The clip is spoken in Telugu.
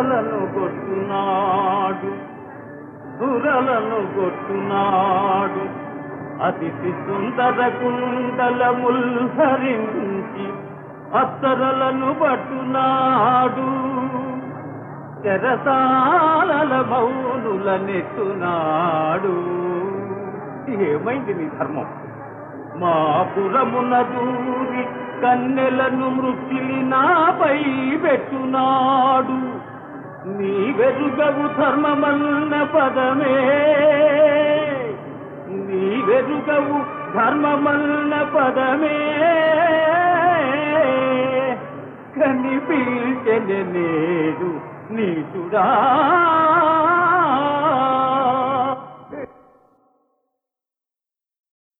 సురలను కొట్టునాడు సురలను కొట్టునాడు అతిథి సుందర కుండలముల్ ధరించి అత్తరలను పట్టునాడు చెరసాల మౌనుల నెట్టునాడు ఏమైంది నీ ధర్మం మా పురమున దూరి కన్నెలను మృత్యులి నాపై పెట్టునాడు నీ వెరుగవు ధర్మమన్న పదమే నీ వెరుగవు ధర్మమన్న పదమే కనిపించని నేడు నీచుడా